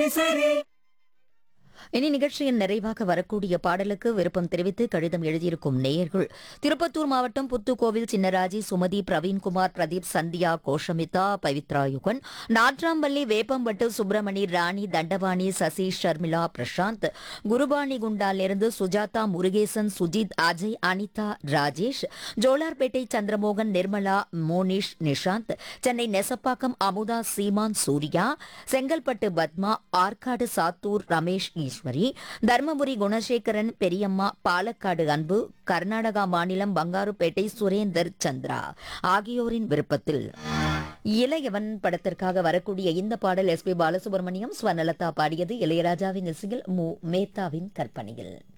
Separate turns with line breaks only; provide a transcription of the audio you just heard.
சரி சரி
இனி நிகழ்ச்சியின் நிறைவாக வரக்கூடிய பாடலுக்கு விருப்பம் தெரிவித்து கடிதம் எழுதியிருக்கும் நேயர்கள் திருப்பத்தூர் மாவட்டம் புத்துக்கோவில் சின்னராஜி சுமதி பிரவீன்குமார் பிரதீப் சந்தியா கோஷமிதா பவித்ரா யுகன் நாட்ராம்பள்ளி வேப்பம்பட்டு சுப்பிரமணி ராணி தண்டபாணி சசி ஷர்மிளா பிரசாந்த் குருபாணி குண்டாலிருந்து சுஜாதா முருகேசன் சுஜித் அஜய் அனிதா ராஜேஷ் ஜோலார்பேட்டை சந்திரமோகன் நிர்மலா மோனிஷ் நிஷாந்த் சென்னை நெசப்பாக்கம் அமுதா சீமான் சூர்யா செங்கல்பட்டு பத்மா ஆற்காடு சாத்தூர் ரமேஷ் ஈஸ்வரி தர்மபுரி குணசேகரன் பெரியம்மா பாலக்காடு அன்பு கர்நாடகா மாநிலம் பங்காருப்பேட்டை சுரேந்தர் சந்திரா ஆகியோரின் விருப்பத்தில் இளையவன் படத்திற்காக வரக்கூடிய இந்த பாடல் எஸ் பி பாலசுப்ரமணியம் ஸ்வர்ணலதா பாடியது இளையராஜாவின் இசையில் மு மேத்தாவின் கற்பனையில்